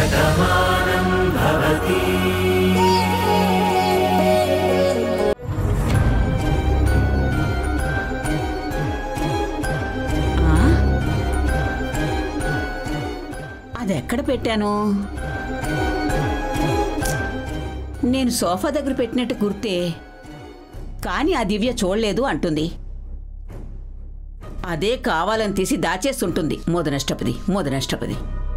ఆ? అది ఎక్కడ పెట్టాను నేను సోఫా దగ్గర పెట్టినట్టు గుర్తే కానీ ఆ దివ్య చూడలేదు అంటుంది అదే కావాలని తీసి దాచేస్తుంటుంది మోదనష్టపది మోదనష్టపది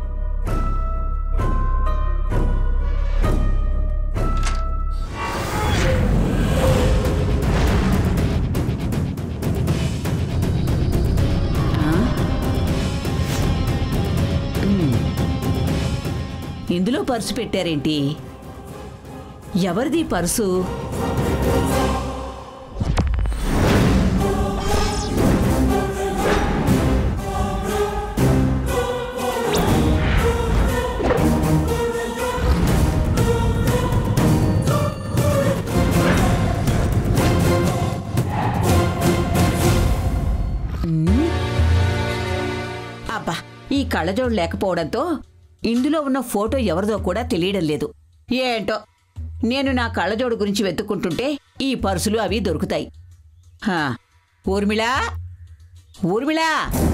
ఇందులో పర్సు పెట్టారేంటి ఎవరిది పర్సు అబ్బా ఈ కళ్ళజోడు లేకపోవడంతో ఇందులో ఉన్న ఫోటో ఎవరిదో కూడా తెలియడం లేదు ఏంటో నేను నా కళ్ళజోడు గురించి వెతుక్కుంటుంటే ఈ పర్సులు అవి దొరుకుతాయి హా, ఊర్మిళా ఊర్మిళా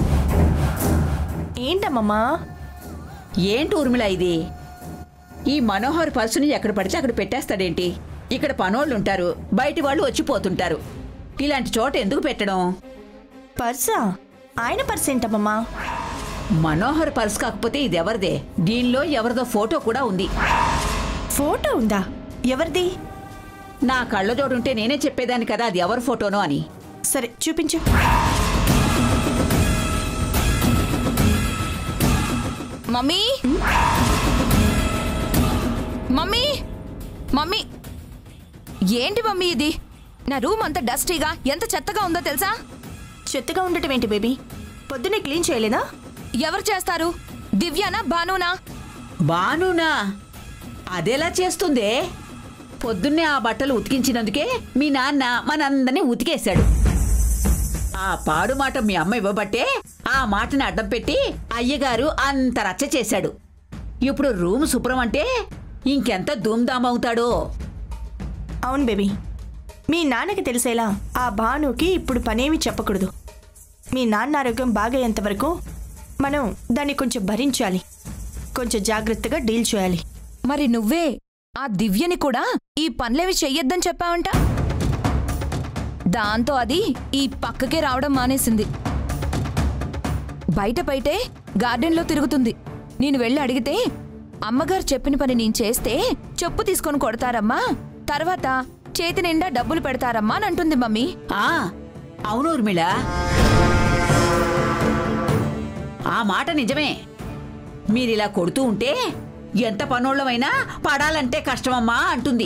ఏంటమ్మమ్మా ఏంటి ఊర్మిళ ఇది ఈ మనోహర్ పర్సుని ఎక్కడ పడితే అక్కడ పెట్టేస్తాడేంటి ఇక్కడ పనోళ్ళు ఉంటారు బయటి వాళ్ళు వచ్చిపోతుంటారు ఇలాంటి చోట ఎందుకు పెట్టడం పర్సా ఆయన పర్స్ ఏంటమ్మమ్మా మనోహర్ పర్స్ కాకపోతే ఇది ఎవరిదే దీనిలో ఎవరిదో ఫోటో కూడా ఉంది ఫోటో ఉందా ఎవరిది నా కళ్ళజోడుంటే నేనే చెప్పేదాన్ని కదా అది ఎవరి ఫోటోనో అని సరే చూపించు మమ్మీ మమ్మీ మమ్మీ ఏంటి మమ్మీ ఇది నా రూమ్ అంత డస్టీగా ఎంత చెత్తగా ఉందో తెలుసా చెత్తగా ఉండటం ఏంటి బేబీ పొద్దున్నే క్లీన్ చేయలేదా ఎవరు చేస్తారు దివ్యానా భానునా బానునా అదెలా చేస్తుందే పొద్దున్నే ఆ బట్టలు ఉతికించినందుకే మీ నాన్న మనందరినీ ఉతికేశాడు ఆ పాడు మాట మీ అమ్మ ఇవ్వబట్టే ఆ మాటని అడ్డం పెట్టి అయ్యగారు అంత రచ్చ చేశాడు ఇప్పుడు రూమ్ శుభ్రం అంటే ఇంకెంత ధూమ్ధామ్ అవుతాడో అవును బేబీ మీ నాన్నకి తెలిసేలా ఆ భానుకి ఇప్పుడు పనేమి చెప్పకూడదు మీ నాన్న ఆరోగ్యం బాగయ్యేంత వరకు మనం దాన్ని కొంచెం భరించాలి కొంచెం జాగ్రత్తగా డీల్ చేయాలి మరి నువ్వే ఆ దివ్యని కూడా ఈ పనులేవి చెయ్యొద్దని చెప్పావంట దాంతో అది ఈ పక్కకే రావడం మానేసింది బయట బయటే గార్డెన్లో తిరుగుతుంది నేను వెళ్ళి అడిగితే అమ్మగారు చెప్పిన పని నేను చేస్తే చెప్పు తీసుకొని కొడతారమ్మా తర్వాత చేతి నిండా డబ్బులు పెడతారమ్మా అని అంటుంది మమ్మీ ఆ అవును ఉర్మిళ ఆ మాట నిజమే మీరిలా కొడుతూ ఉంటే ఎంత పనోళ్ళమైనా పడాలంటే కష్టమమ్మా అంటుంది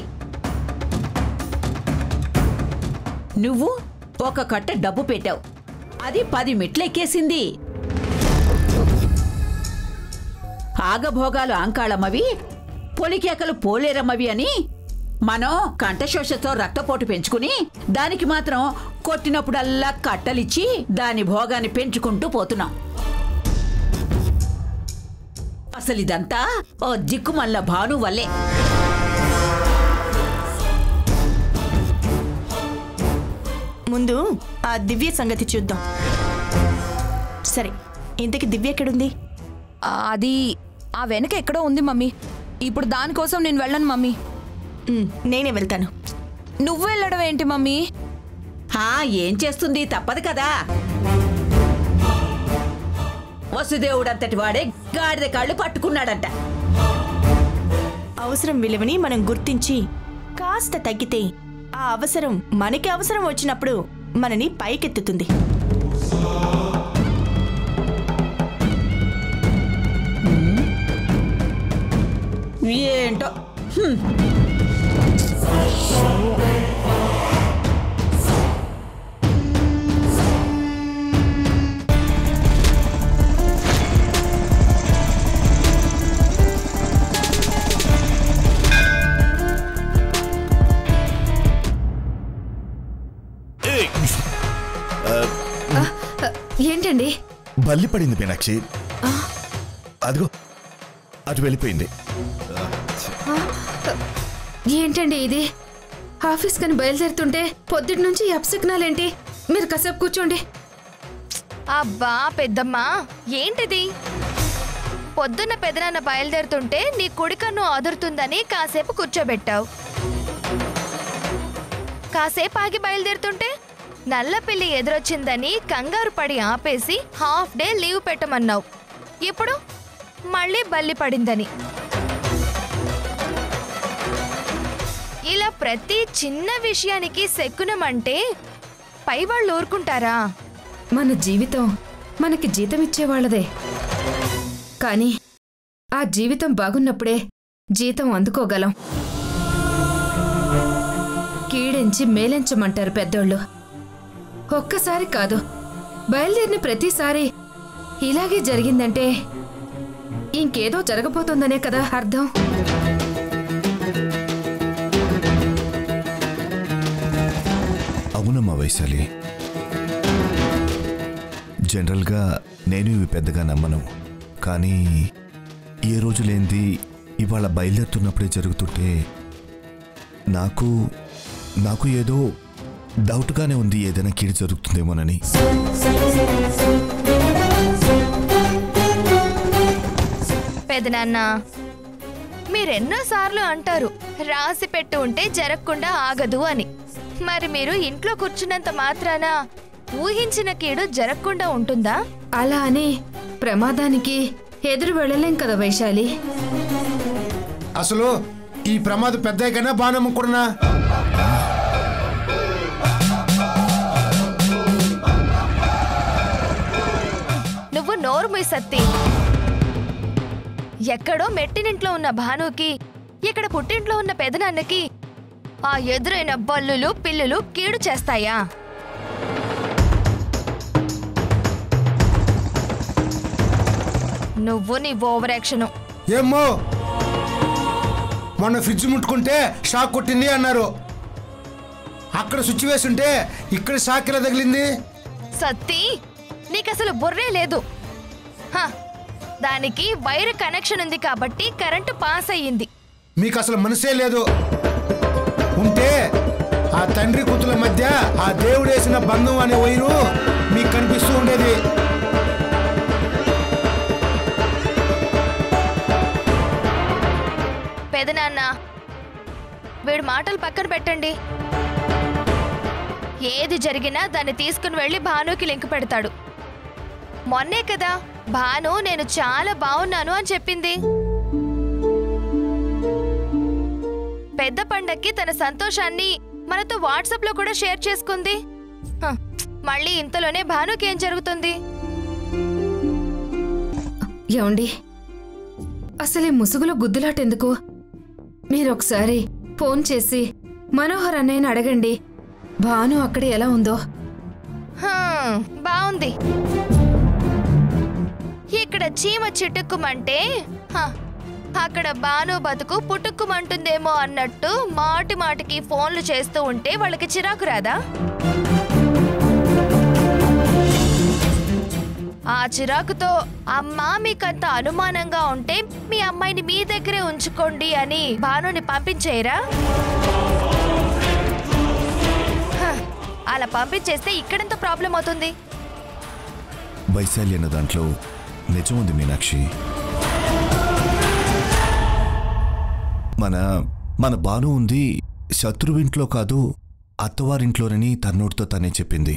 నువ్వు ఒక కట్ట డబ్బు పెట్టావు అది పది మెట్లెక్కేసింది ఆగభోగాలు ఆంకాళమ్మవి పొలికేకలు పోలేరమ్మవి అని మనం కంఠశోషతో రక్తపోటు పెంచుకుని దానికి మాత్రం కొట్టినప్పుడల్లా కట్టలిచ్చి దాని భోగాన్ని పెంచుకుంటూ పోతున్నాం అసలు ఇదంతా ఓ జిక్కుమల్ల భాను వల్లే ముందు ఆ దివ్య సంగతి చూద్దాం సరే ఇంతకి దివ్య ఎక్కడుంది ఆ, అది ఆ వెనక ఎక్కడో ఉంది మమ్మీ ఇప్పుడు దానికోసం నేను వెళ్ళను మమ్మీ ఉమ్, నేనే వెళ్తాను నువ్వు వెళ్ళడం ఏంటి మమ్మీ ఆ ఏం చేస్తుంది తప్పదు కదా వసుదేవుడంతటి వాడే గాడిద కాళ్ళు పట్టుకున్నాడంట అవసరం విలువని మనం గుర్తించి కాస్త తగ్గితే ఆ అవసరం మనకి అవసరం వచ్చినప్పుడు మనని పైకెత్తుతుంది ఏంటో హ్మ్. ఏయ్! ఏంటండి బల్లి పడింది మీనాక్షి అదిగో అటు వెళ్ళిపోయింది ఏంటండి ఇది ఆఫీస్ కని బయలుదేరుతుంటే పొద్దుటి నుంచి ఈ అప్సక్నాలేంటి మీరు కాసేపు కూర్చోండి అబ్బా పెద్దమ్మా ఏంటిది పొద్దున్న పెదనాన్న బయలుదేరుతుంటే నీ కుడి కన్ను అదురుతుందని కాసేపు కూర్చోబెట్టావు కాసేపు ఆగి బయలుదేరుతుంటే నల్ల పిల్లి ఎదురొచ్చిందని కంగారు పడి ఆపేసి హాఫ్ డే లీవ్ పెట్టమన్నావు ఇప్పుడు మళ్ళీ బల్లి పడిందని ఇలా ప్రతి చిన్న విషయానికి సెక్కునమంటే పైవాళ్ళు ఊరుకుంటారా మన జీవితం మనకి జీతం ఇచ్చేవాళ్ళదే కానీ ఆ జీవితం బాగున్నప్పుడే జీతం అందుకోగలం కీడించి మేలెంచమంటారు పెద్దోళ్ళు ఒక్కసారి కాదు బయలుదేరిన ప్రతిసారి ఇలాగే జరిగిందంటే ఇంకేదో జరగబోతోందనే కదా అర్థం అవునమ్మా వైశాలి జనరల్గా నేను ఇవి పెద్దగా నమ్మను కానీ ఏ రోజు లేనిది ఇవాళ బయలుదేరుతున్నప్పుడే జరుగుతుంటే నాకు నాకు ఏదో డౌట్గానే ఉంది ఏదైనా కీడు జరుగుతుందేమోనని పెదనాన్న మీరెన్నోసార్లు అంటారు రాసి పెట్టి ఉంటే జరగకుండా ఆగదు అని మరి మీరు ఇంట్లో కూర్చున్నంత మాత్రాన ఊహించిన కీడు జరగకుండా ఉంటుందా అలా అని ప్రమాదానికి ఎదురు వెళ్ళలేం కదా వైశాలి అసలు ఈ ప్రమాదం పెద్ద కన్నా బాణమ్మ కూడానా నువ్వు నోరు మూయి సత్తి ఎక్కడో మెట్టినింట్లో ఉన్న భానుకి ఇక్కడ పుట్టింట్లో ఉన్న పెదనాన్నకి ఆ ఎదురైన బల్లులు పిల్లులు కీడు చేస్తాయా నువ్వు నీ ఓవర్ యాక్షను ఏమో మొన్న ఫ్రిడ్జ్ ముట్టుకుంటే షాక్ కొట్టింది అన్నారు అక్కడ స్విచ్ వేసి ఉంటే ఇక్కడ షాక్ ఎలా తగిలింది సత్తి నీకసలు బుర్రే లేదు హ, దానికి వైర్ కనెక్షన్ ఉంది కాబట్టి కరెంటు పాస్ అయ్యింది మీకు అసలు మనసే లేదు ఉంటే ఆ తండ్రి కూతుల మధ్య ఆ దేవుడు వేసిన బంధం అనే వైరు మీకు కనిపిస్తూ ఉండేది పెదనాన్న వీడి మాటలు పక్కన పెట్టండి ఏది జరిగినా దాన్ని తీసుకుని వెళ్ళి భానుకి లింక్ పెడతాడు మొన్నే కదా భాను నేను చాలా బాగున్నాను అని చెప్పింది పెద్ద పండక్కి తన సంతోషాన్ని మనతో వాట్సాప్ లో కూడా షేర్ చేసుకుంది హ, మళ్ళీ ఇంతలోనే భానుకి ఏం జరుగుతుంది ఏమండి అసలు ఈ ముసుగులో గుద్దులాటెందుకు మీరొకసారి ఫోన్ చేసి మనోహర్ అన్నయ్యని అడగండి భాను అక్కడ ఎలా ఉందో హ్మ్, బాగుంది ఇక్కడ చీమ చిటుక్కుమంటే హ, అక్కడ బాను బతుకు పుట్టుక్కుమంటుందేమో అన్నట్టు మాటి మాటికి ఫోన్లు చేస్తూ ఉంటే వాళ్ళకి చిరాకు రాదా ఆ చిరాకుతో అమ్మా మీకంత అనుమానంగా ఉంటే మీ అమ్మాయిని మీ దగ్గరే ఉంచుకోండి అని భానుని పంపించేయరా హ, అలా పంపించేస్తే ఇక్కడెంత ప్రాబ్లం అవుతుంది వైశాలి అన్న దాంట్లో నిజం ఉంది మీనాక్షి మన మన బాను ఉంది శత్రువింట్లో కాదు అత్తవారింట్లోనని తన్నోటితో తనే చెప్పింది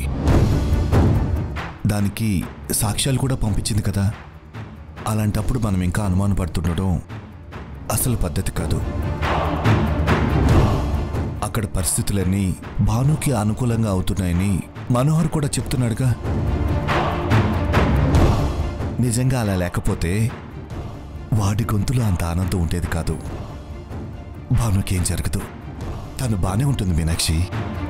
దానికి సాక్ష్యాలు కూడా పంపించింది కదా అలాంటప్పుడు మనం ఇంకా అనుమానపడుతుండడం అసలు పద్ధతి కాదు అక్కడ పరిస్థితులన్నీ భానుకి అనుకూలంగా అవుతున్నాయని మనోహర్ కూడా చెప్తున్నాడుగా నిజంగా అలా లేకపోతే వాడి గొంతులో అంత ఆనందం ఉండేది కాదు భానుకి ఏం జరగదు తను బానే ఉంటుంది మీనాక్షి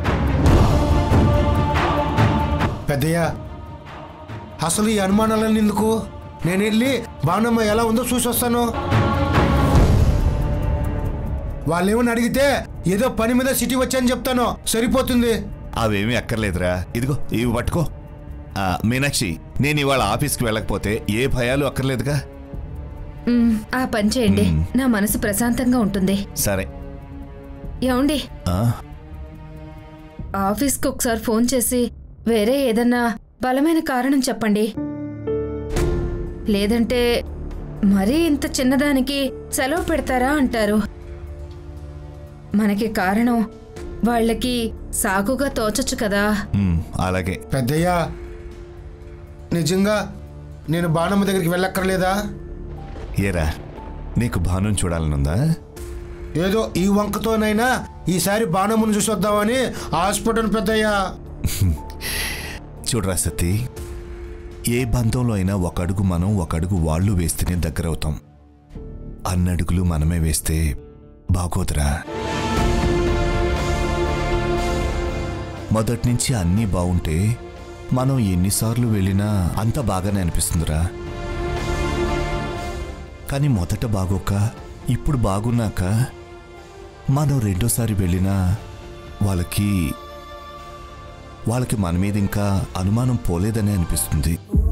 పెద్దయ్య అసలు ఈ అనుమానాలన్నీ ఎందుకు నేను వెళ్ళి బాణమ్మ ఎలా ఉందో చూసి వస్తాను వాళ్ళేమని అడిగితే ఏదో పని మీద సిటీ వచ్చాను చెప్తాను సరిపోతుంది అవేమీ అక్కర్లేదురా ఇదిగో ఇవి పట్టుకో ఆ, మీనాక్షి నేను ఇవాళ ఆఫీస్కి వెళ్ళకపోతే ఏ భయాలు అక్కర్లేదుగా మ్, ఆ పని చేయండి నా మనసు ప్రశాంతంగా ఉంటుంది సరే ఏమండి ఆ, ఆఫీస్కి ఒకసారి ఫోన్ చేసి వేరే ఏదన్నా బలమైన కారణం చెప్పండి లేదంటే మరీ ఇంత చిన్నదానికి సెలవు పెడతారా అంటారు మనకి కారణం వాళ్ళకి సాకుగా తోచొచ్చు కదా ఉమ్, అలాగే పెద్దయ్యా నిజంగా నేను బాణమ్మ దగ్గరికి వెళ్ళక్కర్లేదా ఏరా నీకు భాను చూడాలనుందా ఏదో ఈ వంకతోనైనా ఈసారి బాణమ్మను చూసి వద్దామని హాస్పిటల్ పెద్దయ్యా చూడరా సతీ ఏ బంధంలో అయినా ఒక అడుగు మనం ఒక అడుగు వాళ్ళు వేస్తేనే దగ్గరవుతాం అన్నడుగులు మనమే వేస్తే బాగోదురా మొదటి నుంచి అన్నీ బాగుంటే మనం ఎన్నిసార్లు వెళ్ళినా అంత బాగానే అనిపిస్తుందిరా కానీ మొదట బాగోక ఇప్పుడు బాగున్నాక మనం రెండోసారి వెళ్ళినా వాళ్ళకి వాళ్ళకి మన మీద ఇంకా అనుమానం పోలేదని అనిపిస్తుంది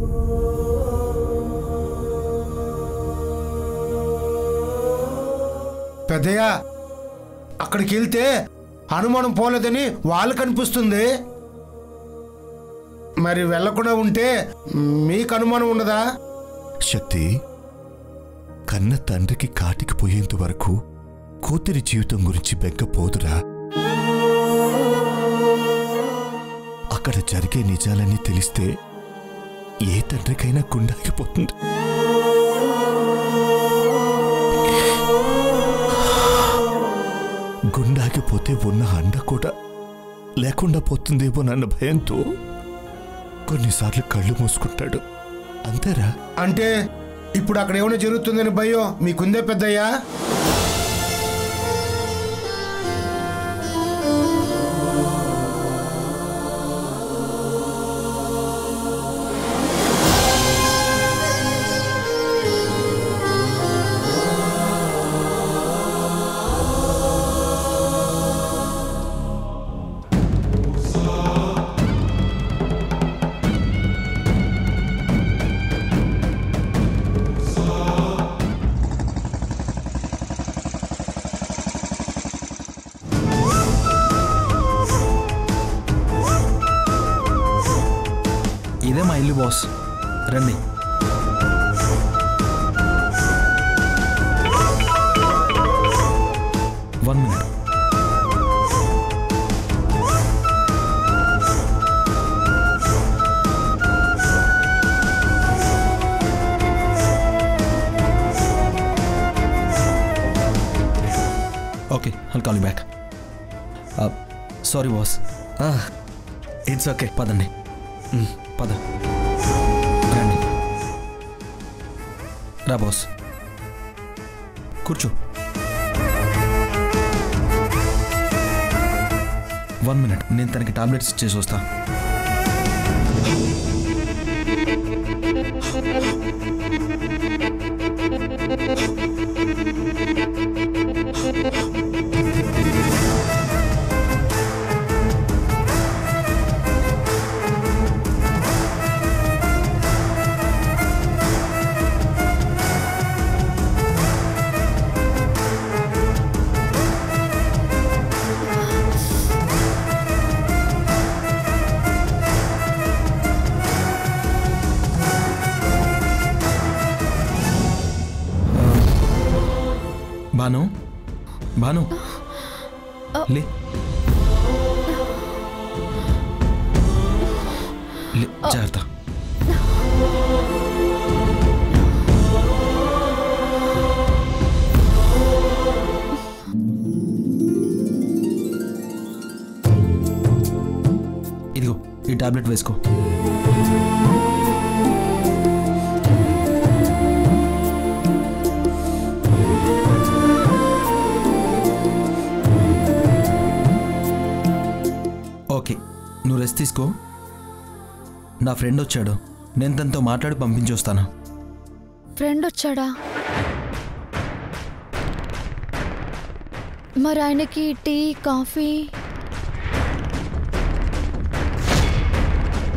పెద్దయ్యా అక్కడికి వెళ్తే అనుమానం పోలేదని వాళ్ళకి అనిపిస్తుంది మరి వెళ్ళకుండా ఉంటే మీకు అనుమానం ఉండదా శక్తి కన్న తండ్రికి కాటికి పోయేంత వరకు కూతురి జీవితం గురించి బెగ్గపోదురా అక్కడ జరిగే నిజాలన్నీ తెలిస్తే ఏ తండ్రికైనా గుండాగిపోతుంది గుండాగిపోతే ఉన్న అండ కూడా లేకుండా పోతుందేమోనన్న భయంతో కొన్నిసార్లు కళ్ళు మూసుకుంటాడు అంతేరా అంటే ఇప్పుడు అక్కడ ఏమైనా జరుగుతుందని భయం మీకుందే పెద్దయ్యా ఇదే మా ఇల్లు బాస్ రండి one minute okay I'll call back sorry boss it's okay పదండి మ్, పద రండి రా బాస్ కూర్చో వన్ మినిట్ నేను తనకి టాబ్లెట్స్ ఇచ్చేసి వస్తా భాను భాను లే లే జాగ్రత్త ఇదిగో ఈ టాబ్లెట్ వేసుకో ఓకే నువ్వు రెస్ట్ తీసుకో నా ఫ్రెండ్ వచ్చాడు నేను తనతో మాట్లాడి పంపించి వస్తాను ఫ్రెండ్ వచ్చాడా మరి ఆయనకి టీ కాఫీ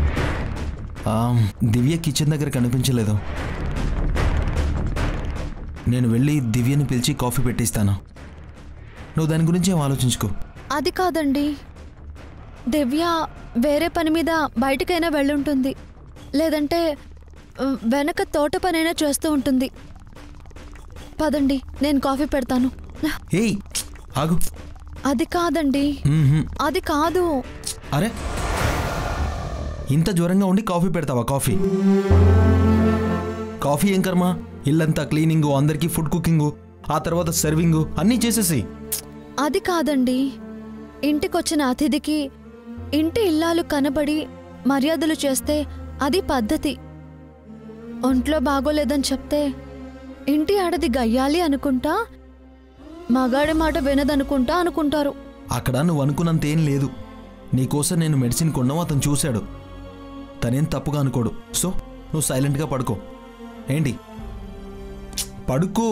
ఆ, దివ్య కిచెన్ దగ్గర కనిపించలేదు నేను వెళ్ళి దివ్యని పిలిచి కాఫీ పెట్టిస్తాను నువ్వు దాని గురించి ఏం ఆలోచించుకో అది కాదండి దివ్య వేరే పని మీద బయటకైనా వెళ్ళుంటుంది లేదంటే ఆ, వెనక తోట పనైనా చేస్తూ ఉంటుంది పదండి నేను కాఫీ పెడతాను ఏయ్ ఆగు అది కాదండి మ్మ్హ్మ్. అది కాదు అరే ఇంత జ్వరంగా ఉండి కాఫీ పెడతావా కాఫీ కాఫీ ఏం కర్మ ఇల్లంతా క్లీనింగు అందరికీ ఫుడ్ కుకింగు ఆ తర్వాత సర్వింగు అన్నీ చేసేసి అది కాదండి ఇంటికొచ్చిన అతిథికి ఇంటి ఇల్లాలు కనబడి మర్యాదలు చేస్తే అది పద్ధతి ఒంట్లో బాగోలేదని చెప్తే ఇంటి ఆడది గయ్యాలి అనుకుంటా మగాడి మాట వినదనుకుంటా అనుకుంటారు అక్కడ నువ్వు అనుకున్నంత ఏం లేదు నీకోసం నేను మెడిసిన్ కొన్నావు అతను చూశాడు తనేం తప్పుగా అనుకోడు సో నువ్వు సైలెంట్గా పడుకో ఏంటి పడుకో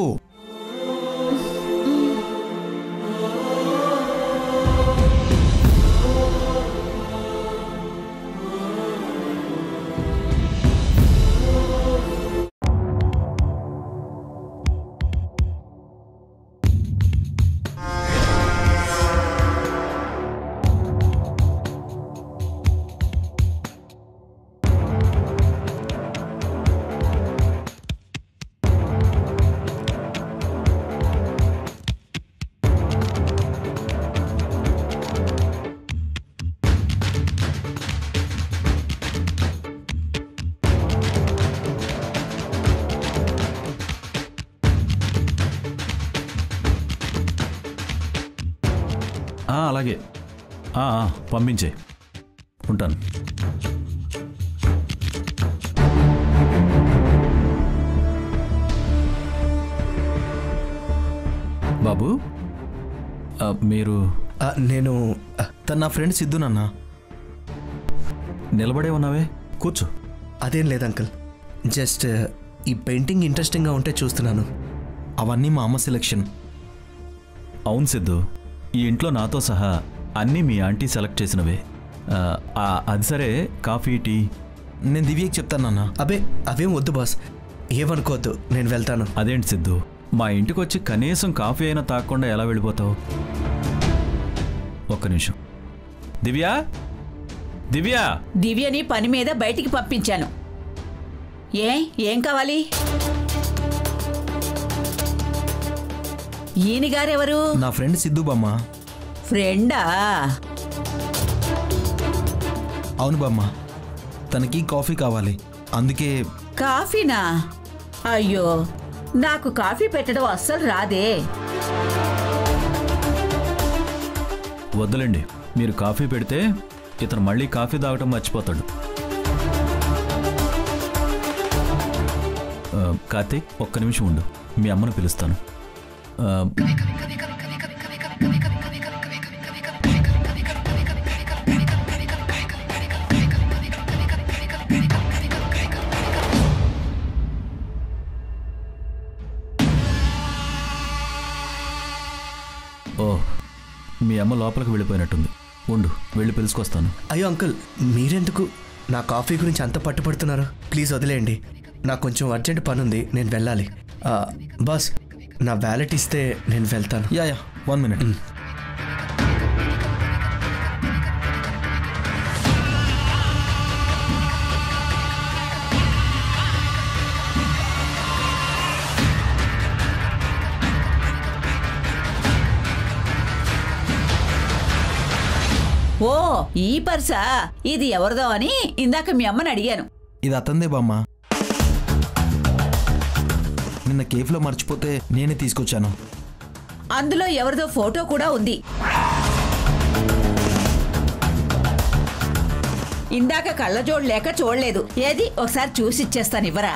ఆ, అలాగే ఆ, ఆ, పంపించే ఉంటాను బాబు ఆ, మీరు ఆ, నేను ఆ, తను నా ఫ్రెండ్ సిద్ధు నాన్న నిలబడే ఉన్నావే కూర్చో అదేం లేదు అంకుల్ జస్ట్ ఈ పెయింటింగ్ ఇంట్రెస్టింగ్గా ఉంటే చూస్తున్నాను అవన్నీ మా అమ్మ సెలెక్షన్ అవును సిద్ధు ఈ ఇంట్లో నాతో సహా అన్నీ మీ ఆంటీ సెలెక్ట్ చేసినవే ఆ, ఆ, అది సరే కాఫీ టీ నేను దివ్యకి చెప్తాను నాన్న అబే అవేం వద్దు బాస్ ఏమనుకోవద్దు నేను వెళ్తాను అదేంటి సిద్ధు మా ఇంటికి వచ్చి కనీసం కాఫీ అయినా తాగకుండా ఎలా వెళ్ళిపోతావు ఒక్క నిమిషం దివ్య దివ్య దివ్యని పని మీద బయటికి పంపించాను ఏ ఏం కావాలి ఈయన గారెవరు నా ఫ్రెండ్ సిద్ధు బామ్మ ఫ్రెండా అవును బామ్మ తనకి కాఫీ కావాలి అందుకే కాఫీనా అయ్యో నాకు కాఫీ పెట్టడం అస్సలు రాదే వద్దులేండి మీరు కాఫీ పెడితే ఇతను మళ్ళీ కాఫీ తాగటం మర్చిపోతాడు ఆ, కార్తీక్ ఒక్క నిమిషం ఉండు మీ అమ్మను పిలుస్తాను ఆ, ఓ మీ అమ్మ లోపలికి వెళ్ళిపోయినట్టుంది ఉండు వెళ్ళి పిలుచుకొస్తాను అయ్యో అంకుల్ మీరెందుకు నా కాఫీ గురించి అంత పట్టుపడుతున్నారు ప్లీజ్ వదిలేయండి నాకు కొంచెం అర్జెంట్ పని ఉంది నేను వెళ్ళాలి ఆ, బాస్ నా వ్యాలెట్ ఇస్తే నేను వెళ్తాను యా యా వన్ మినిట్ ఓ ఈ పర్సా ఇది ఎవరిదో అని ఇందాక మీ అమ్మని అడిగాను ఇది అతందే బామ్మ నిన్న కేఫ్లో మర్చిపోతే నేనే తీసుకొచ్చాను అందులో ఎవరిదో ఫోటో కూడా ఉంది ఇందాక కళ్ళజోడు లేక చూడలేదు ఏది ఒకసారి చూసి ఇచ్చేస్తాను ఇవ్వరా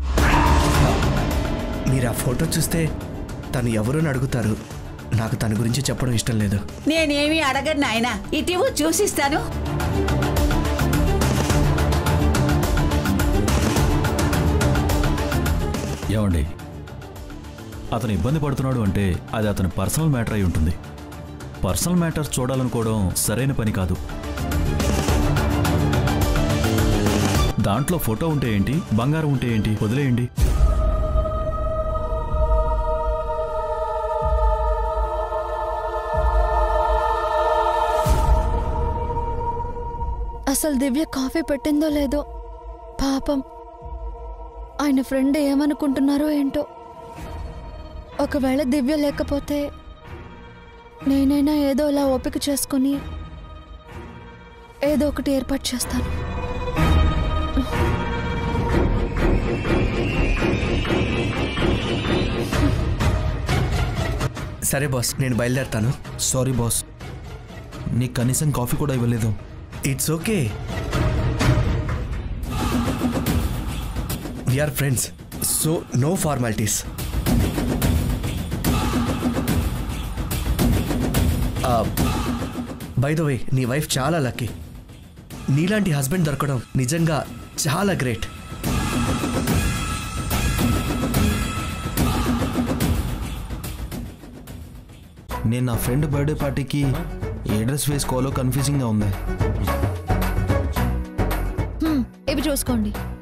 మీరు ఆ ఫోటో చూస్తే తను ఎవరు అని అడుగుతారు నాకు తన గురించి చెప్పడం ఇష్టం లేదు నేనేమి అడగను నాయన ఇటీవు చూసిస్తాను ఏమండి అతను ఇబ్బంది పడుతున్నాడు అంటే అది అతని పర్సనల్ మ్యాటర్ అయి ఉంటుంది పర్సనల్ మ్యాటర్స్ చూడాలనుకోవడం సరైన పని కాదు దాంట్లో ఫోటో ఉంటే ఏంటి బంగారం ఉంటే ఏంటి వదిలేయండి అసలు దివ్య కాఫీ పెట్టిందో లేదో పాపం ఆయన ఫ్రెండ్ ఏమనుకుంటున్నారో ఏంటో ఒకవేళ దివ్య లేకపోతే నేనైనా ఏదో ఇలా ఓపిక చేసుకుని ఏదో ఒకటి ఏర్పాటు చేస్తాను సరే బాస్ నేను బయలుదేరుతాను సారీ బాస్ నీకు కనీసం కాఫీ కూడా ఇవ్వలేదు it's okay we're friends so no formalities by the way నీ వైఫ్ చాలా లక్కీ నీలాంటి హస్బెండ్ దొరకడం నిజంగా చాలా గ్రేట్ నేను నా ఫ్రెండ్ బర్త్డే పార్టీకి ఏ డ్రెస్ వేసుకోవాలో కన్ఫ్యూజింగ్గా ఉంది హ్మ్, ఇవి చూసుకోండి